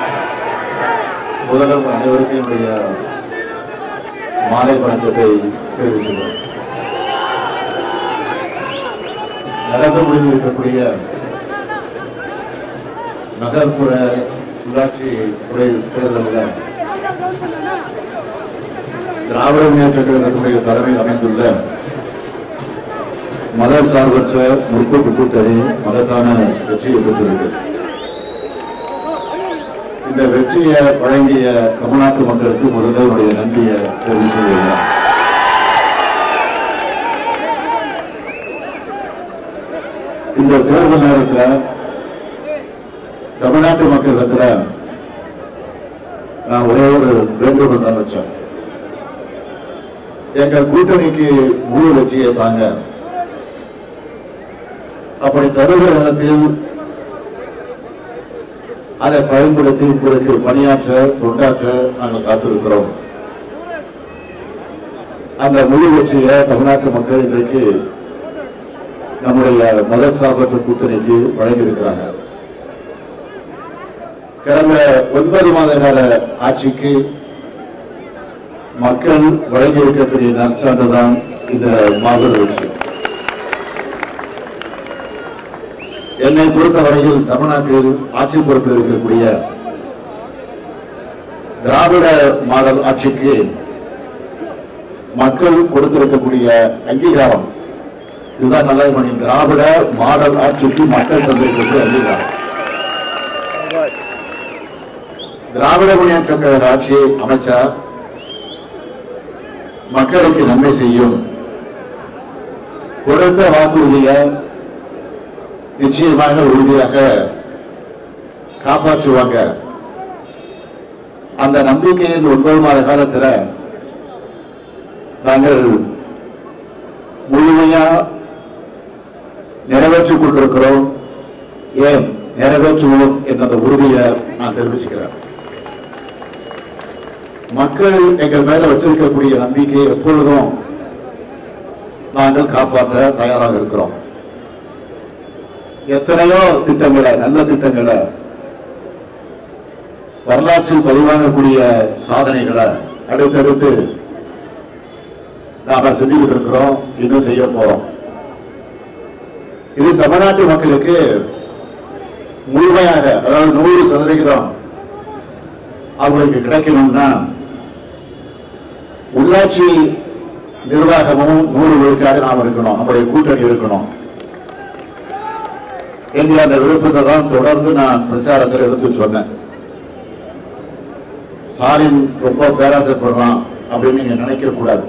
முதலும் அனைவருக்கும் என்னுடைய மாலை வணக்கத்தை தெரிவிச்சுக்கிறேன் நடந்து முடிந்திருக்கக்கூடிய நகர்ப்புற உள்ளாட்சி துறை தேர்தலில் திராவிட முன்னேற்ற கழகத்துடைய தலைமையில் அமைந்துள்ள மத சார்பற்ற முற்போக்கு கூட்டணி மகத்தான வெற்றியை பெற்றிருக்கு இந்த வெற்றியை வழங்கிய தமிழ்நாட்டு மக்களுக்கு முதல்ல என்னுடைய நன்றியை தெரிவிச்சுக்கிறேன் இந்த தேர்தல் நேரத்தில் தமிழ்நாட்டு மக்களிடத்துல நான் ஒரே ஒரு வேண்டுகோள் தான் வச்சேன் எங்க கூட்டணிக்கு முழு வெற்றியை தாங்க அப்படி தருகிற நேரத்தில் அதை பயன்படுத்தி உங்களுக்கு பணியாற்ற தொண்டாற்ற நாங்கள் காத்திருக்கிறோம் அந்த முழு வெற்றியை தமிழ்நாட்டு மக்கள் இன்றைக்கு நம்முடைய மத சார்பற்ற கூட்டணிக்கு வழங்கியிருக்கிறாங்க கடந்த ஒன்பது மாத கால ஆட்சிக்கு மக்கள் வழங்கி இருக்கக்கூடிய நற்சான்று தான் இந்த மாபெரும் வெற்றி என்னை பொறுத்தவரையில் தமிழ்நாட்டில் ஆட்சி பொறுப்பில் இருக்கக்கூடிய திராவிட மாடல் ஆட்சிக்கு மக்கள் கொடுத்திருக்கக்கூடிய அங்கீகாரம் இதுதான் நல்ல மணி திராவிட மாடல் ஆட்சிக்கு மக்கள் தந்திருக்கக்கூடிய அங்கீகாரம் திராவிட முன்னேற்ற கழக ஆட்சியை அமைச்சா மக்களுக்கு நன்மை செய்யும் கொடுத்த வாக்குறுதியை நிச்சயமாக உறுதியாக காப்பாற்றுவாங்க அந்த நம்பிக்கையின் ஒன்பது மாத காலத்துல நாங்கள் முழுமையா நிறைவேற்றிக் கொண்டிருக்கிறோம் ஏன் நிறைவேற்றுவோம் என்ற உறுதியை நான் தெரிவிச்சுக்கிறேன் மக்கள் எங்கள் மேல வச்சிருக்கக்கூடிய நம்பிக்கையை எப்பொழுதும் நாங்கள் காப்பாற்ற தயாராக இருக்கிறோம் எத்தனையோ திட்டங்களை நல்ல திட்டங்களை வரலாற்றில் பதிவாகக்கூடிய சாதனைகளை அடுத்தடுத்து நாம செஞ்சுக்கிட்டு இருக்கிறோம் இன்னும் செய்ய போறோம் இது தமிழ்நாட்டு மக்களுக்கு முழுமையாக அதாவது நூறு சதவிகிதம் அவங்களுக்கு கிடைக்கணும்னா உள்ளாட்சி நிர்வாகமும் நூறு விழுக்காடு நாம் இருக்கணும் நம்முடைய கூட்டணி இருக்கணும் என்கிற அந்த விருப்பத்தை தான் தொடர்ந்து நான் பிரச்சாரத்தில் எடுத்து சொன்னேன் ஸ்டாலின் ரொம்ப பேராசைப்படுறான் அப்படின்னு நீங்க நினைக்க கூடாது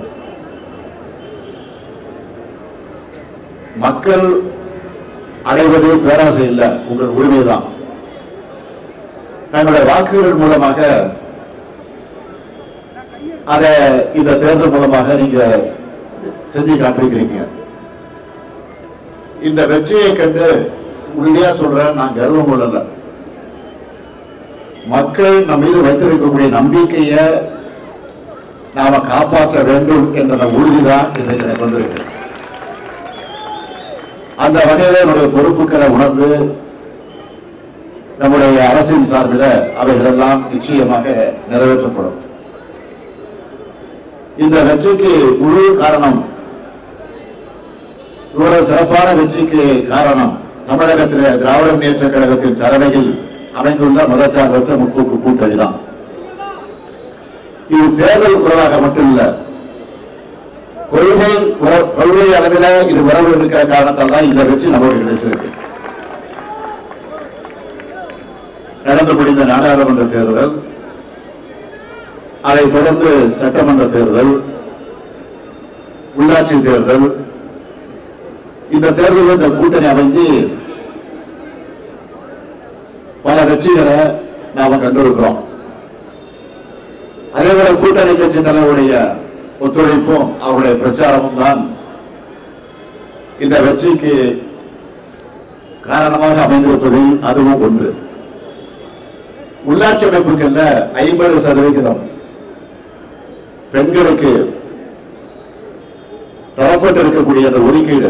மக்கள் அடைவது பேராசை இல்லை உங்கள் உரிமைதான் தங்களுடைய வாக்குகள் மூலமாக அதை இந்த தேர்தல் மூலமாக நீங்க செஞ்சு காட்டிருக்கிறீங்க இந்த வெற்றியை கண்டு உறுதியா சொல்றேன் நான் கர்வம் கொள்ளல மக்கள் நம் மீது வைத்திருக்கக்கூடிய நம்பிக்கையை நாம காப்பாற்ற வேண்டும் என்ற உறுதிதான் இன்றைக்கு எனக்கு வந்திருக்கு அந்த வகையில என்னுடைய பொறுப்புகளை உணர்ந்து நம்முடைய அரசின் சார்பில் அவைகளெல்லாம் நிச்சயமாக நிறைவேற்றப்படும் இந்த வெற்றிக்கு முழு காரணம் இவ்வளவு சிறப்பான வெற்றிக்கு காரணம் தமிழகத்திலே திராவிட முன்னேற்ற கழகத்தின் தலைமையில் அமைந்துள்ள மதச்சார்பற்ற முற்போக்கு கூட்டணி தான் இது தேர்தல் உறவாக மட்டும் இல்ல கொள்கை உற- கொள்கை அளவில் இது உறவு இருக்கிற காரணத்தால் தான் இந்த வெற்றி நமக்கு கிடைச்சிருக்கு நடந்து முடிந்த நாடாளுமன்ற தேர்தல் அதைத் தொடர்ந்து சட்டமன்ற தேர்தல் உள்ளாட்சி தேர்தல் இந்த தேர்தலில் இந்த கூட்டணி அமைஞ்சு பல வெற்றிகளை நாம கண்டிருக்கிறோம் அதே போல கூட்டணி கட்சி தலைவருடைய ஒத்துழைப்பும் அவருடைய பிரச்சாரமும் தான் இந்த வெற்றிக்கு காரணமாக அமைந்திருப்பதில் அதுவும் ஒன்று உள்ளாட்சி அமைப்புகள்ல ஐம்பது சதவிகிதம் பெண்களுக்கு தரப்பட்டிருக்கக்கூடிய அந்த ஒதுக்கீடு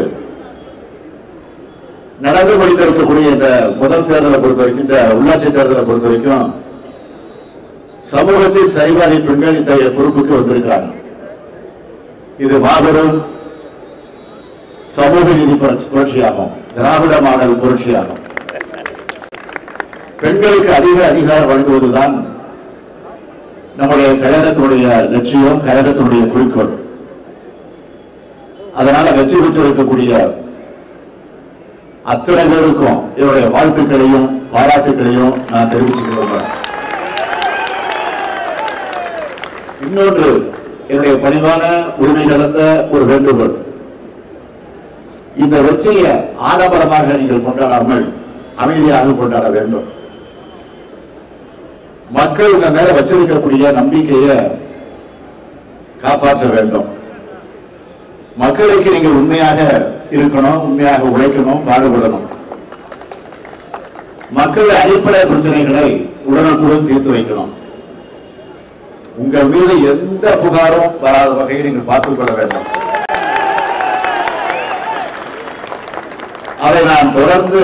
நடந்து முடிந்திருக்கக்கூடிய இந்த முதல் தேர்தலை பொறுத்த வரைக்கும் இந்த உள்ளாட்சி தேர்தலை பொறுத்த வரைக்கும் சமூகத்தில் சரிபாதி பெண்கள் இத்தகைய பொறுப்புக்கு வந்திருக்கிறாங்க இது மாபெரும் சமூக நீதி புரட்சி- புரட்சியாகும் திராவிட மாடல் புரட்சியாகும் பெண்களுக்கு அதிக அதிகாரம் வழங்குவதுதான் நம்முடைய கழகத்தினுடைய லட்சியம் கழகத்தினுடைய குறிக்கோள் அதனால வெற்றி பெற்றிருக்கக்கூடிய அத்தனை பேருக்கும் என்னுடைய வாழ்த்துக்களையும் பாராட்டுக்களையும் நான் தெரிவிச்சுக்க விரும்புகிறேன் இன்னொன்று என்னுடைய பணிவான உரிமை கலந்த ஒரு வேண்டுகோள் இந்த வெற்றியை ஆடம்பரமாக நீங்கள் கொண்டாடாமல் அமைதியாக கொண்டாட வேண்டும் மக்கள் உங்க மேல வச்சிருக்கக்கூடிய நம்பிக்கையை காப்பாற்ற வேண்டும் மக்களுக்கு நீங்கள் உண்மையாக இருக்கணும் உண்மையாக உழைக்கணும் பாடுபடணும் மக்கள் அடிப்படை பிரச்சனைகளை உடனுக்குடன் தீர்த்து வைக்கணும் உங்கள் மீது எந்த புகாரும் வராத வகையில் நீங்கள் பார்த்துக் கொள்ள வேண்டும் அதை நான் தொடர்ந்து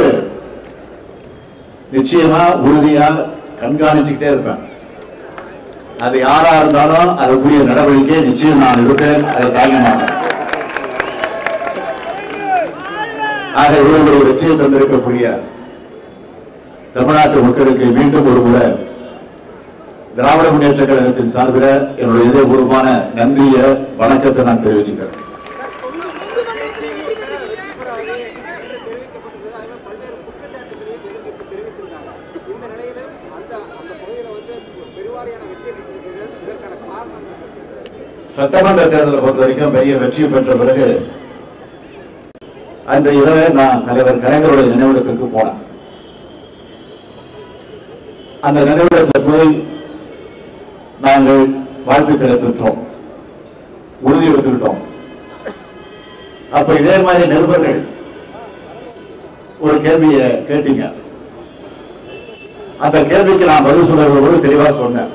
நிச்சயமா உறுதியா கண்காணிச்சுக்கிட்டே இருப்பேன் அது யாரா இருந்தாலும் அதுக்குரிய நடவடிக்கை நிச்சயம் நான் எடுப்பேன் அதை தாங்க மாட்டேன் ஆக இவர்களுடைய வெற்றியை தந்திருக்கக்கூடிய தமிழ்நாட்டு மக்களுக்கு மீண்டும் ஒரு முறை திராவிட முன்னேற்ற கழகத்தின் சார்பில் என்னுடைய இதயபூர்வமான நன்றிய வணக்கத்தை நான் தெரிவிச்சுக்கிறேன் இந்த நிலையில அந்த அந்த பகுதியில வந்து பெருவாரியான வெற்றி பெற்றிருக்கிறீர்கள் இதற்கான காரணம் என்ன? சட்டமன்ற தேர்தலை பொறுத்த வரைக்கும் பெரிய வெற்றி பெற்ற பிறகு அந்த இரவே நான் தலைவர் கலைஞருடைய நினைவிடத்திற்கு போனேன் அந்த நினைவிடத்தில் போய் நாங்கள் வாழ்த்துக்களை பெற்றோம் உறுதி எடுத்துக்கிட்டோம் அப்ப இதே மாதிரி நிருபர்கள் ஒரு கேள்வியை கேட்டீங்க அந்த கேள்விக்கு நான் பதில் சொல்லுகிற போது தெளிவா சொன்னேன்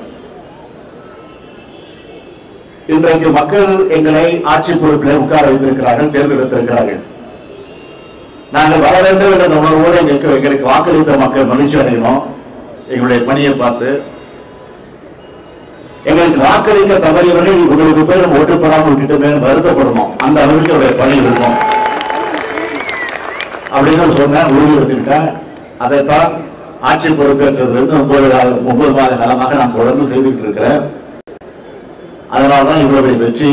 இன்றைக்கு மக்கள் எங்களை ஆட்சி பொறுப்பில் உட்கார வைத்திருக்கிறார்கள் தேர்ந்தெடுத்திருக்கிறார்கள் நாங்கள் வர வேண்டும் என்ற உணர்வோடு எங்களுக்கு எங்களுக்கு வாக்களித்த மக்கள் மகிழ்ச்சி அடையணும் எங்களுடைய பணியை பார்த்து எங்களுக்கு வாக்களிக்க தவறியவர்கள் உங்களுக்கு போய் நம்ம ஓட்டு போடாமல் விட்டுட்டுமே வருத்தப்படணும் அந்த அளவுக்கு என்னுடைய பணி இருக்கும் அப்படின்னு சொன்னேன் உறுதி எடுத்துக்கிட்டேன் அதைத்தான் ஆட்சி பொறுப்பேற்றதிலிருந்து ஒன்பது கால- ஒன்பது மாத காலமாக நான் தொடர்ந்து செய்துட்டு இருக்கிறேன் அதனால்தான் இவருடைய வெற்றி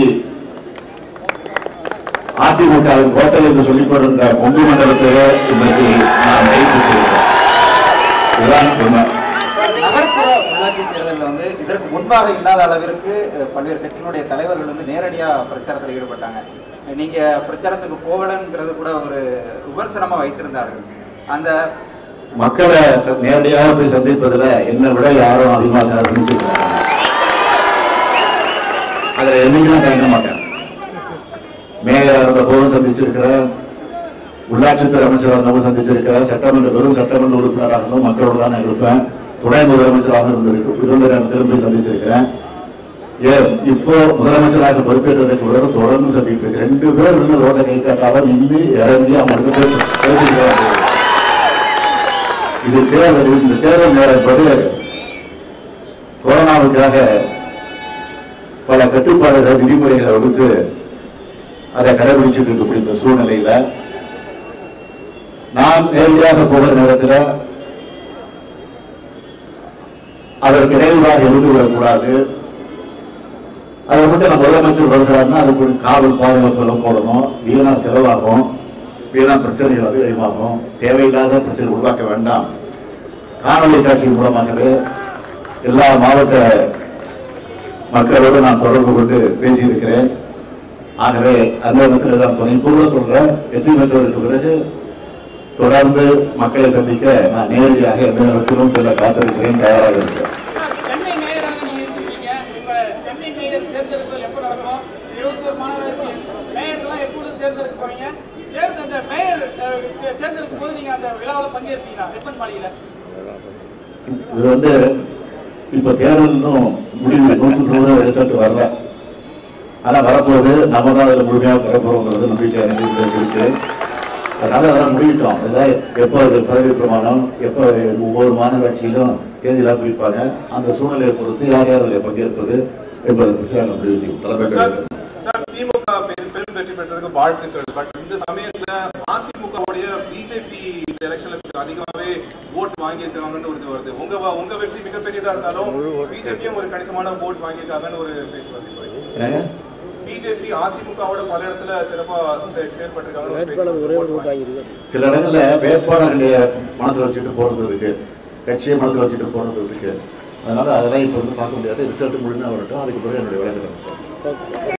அதிமுகவின் கோட்டை என்று சொல்லிக் கொண்டிருந்த கொங்கு மண்டலத்திலே இன்றைக்கு நாம் கைப்பற்றியிருக்கிறோம் இதுதான் உண்மை நகர்ப்புற உள்ளாட்சி தேர்தலில் வந்து இதற்கு முன்பாக இல்லாத அளவிற்கு அஹ், பல்வேறு கட்சிகளுடைய தலைவர்கள் வந்து நேரடியா பிரச்சாரத்தில் ஈடுபட்டாங்க நீங்க பிரச்சாரத்துக்கு போகலங்கிறது கூட ஒரு விமர்சனமா வைத்திருந்தார்கள் அந்த மக்களை ச- நேரடியாக போய் சந்திப்பதுல என்னை விட யாரும் அதிகமாக சந்திச்சிருக்காங்க அதுல என்னைக்கும் தயங்க மாட்டேன் மேயரா இருந்த போதும் சந்திச்சிருக்கிறேன் உள்ளாட்சித்துறை அமைச்சராக இருந்தவங்க சந்திச்சிருக்கிறேன் சட்டமன்ற வெறும் சட்டமன்ற உறுப்பினராக இருந்தும் மக்களோட தான் நான் இருப்பேன் துணை முதலமைச்சராக இருந்திருக்கு இருந்த நேரத்திலும் போய் சந்திச்சிருக்கிறேன் ஏன் இப்போ முதலமைச்சராக பொறுப்பேற்றதற்கு பிறகு தொடர்ந்து சந்திட்டு இருக்கு ரெண்டு பேர் நின்று ரோட்டை கை காட்டாலும் நின்று இறங்கி அவங்க ரெண்டு பேர் பேசிக்கிறாங்க இது தேர்தல் இந்த தேர்தல் நேரம் என்பது கொரோனாவுக்காக பல கட்டுப்பாடுகள் விதிமுறைகளை வகுத்து அதை கடைபிடிச்சிட்டு இருக்கக்கூடிய இந்த சூழ்நிலையில நான் நேரடியாக போகிற நேரத்தில் அதற்கு இடையூறாக இருந்து விடக்கூடாது அதை மட்டும் நம்ம முதலமைச்சர் வருகிறாருன்னா அதுக்கு ஒரு காவல் பாதுகாப்பு எல்லாம் போடணும் வீணா செலவாகும் வீணா பிரச்சனைகள் அதிகமாகும் தேவையில்லாத பிரச்சனை உருவாக்க வேண்டாம் காணொலி காட்சி மூலமாகவே எல்லா மாவட்ட மக்களோடு நான் தொடர்பு கொண்டு பேசியிருக்கிறேன் ஆகவே அந்த இடத்துல தான் சொன்னேன் இப்போ கூட சொல்றேன் வெற்றி பெற்றதற்கு பிறகு தொடர்ந்து மக்களை சந்திக்க நான் நேரடியாக எந்த நேரத்திலும் செல்ல காத்திருக்கிறேன் தயாராக இருக்கிறேன் சென்னை மேயராக நீங்க இருக்கீங்க இப்ப சென்னை மேயர் தேர்ந்தெடுத்தல் எப்ப நடக்கும் இருபத்தோரு மாநகராட்சி மேயர்லாம் எப்போது தேர்ந்தெடுக்க போறீங்க தேர்தல் அந்த மேயர் அஹ், தே- தேர்ந்தெடுக்கும் போது நீங்க அந்த விழாவில் பங்கேற்பீங்களா ரிப்பன் மாளிகையில இது வந்து இப்ப தேர்தல் இன்னும் முடிவு நூற்றுக்கு நூறு ரிசல்ட் வரல ஆனா வரப்போகுது நம்ம தான் அதுல முழுமையாக பெறப்போறோங்கிறது நம்பிக்கை எனக்கு இருக்கு அதனால அதெல்லாம் முடிவிட்டோம் அதாவது எப்போ அது பதவி பிரமாணம் எப்போ ஒவ்வொரு மாநகராட்சியிலும் தேதியெல்லாம் குறிப்பாங்க அந்த சூழ்நிலையை பொறுத்து யார் யார் அதில் பங்கேற்பது என்பதை பற்றி நாங்கள் முடிவு செய்வோம் தலைமை சார் கழகம். சார் திமுக பெரும் பெரும் வெற்றி பெற்றதுக்கு வாழ்த்துக்கள் பட் இந்த சமயத்துல அதிமுகவுடைய பிஜேபி இந்த எலெக்ஷன்ல அதிகமாவே ஓட் வாங்கியிருக்காங்கன்னு ஒரு இது வருது உங்க வ- உங்க வெற்றி மிகப்பெரியதா இருந்தாலும் பிஜேபியும் ஒரு கணிசமான ஓட் வாங்கியிருக்காங்கன்னு ஒரு பேச்சு வருது என்னங்க பிஜேபி அதிமுகவோட பல இடத்துல சிறப்பா செ- செயல்பட்டிருக்காங்கன்னு ஒரு பேச்சு வருது. சில இடங்கள்ல வேட்பாளர்களை மனசுல வச்சுட்டு போறது இருக்கு கட்சியை மனசுல வச்சுட்டு போறது இருக்கு அதனால அதெல்லாம் இப்போ வந்து பார்க்க முடியாது ரிசல்ட் முடிஞ்சா வரட்டும் அதுக்கு பிறகு என்னுடைய விளக்கம் சார்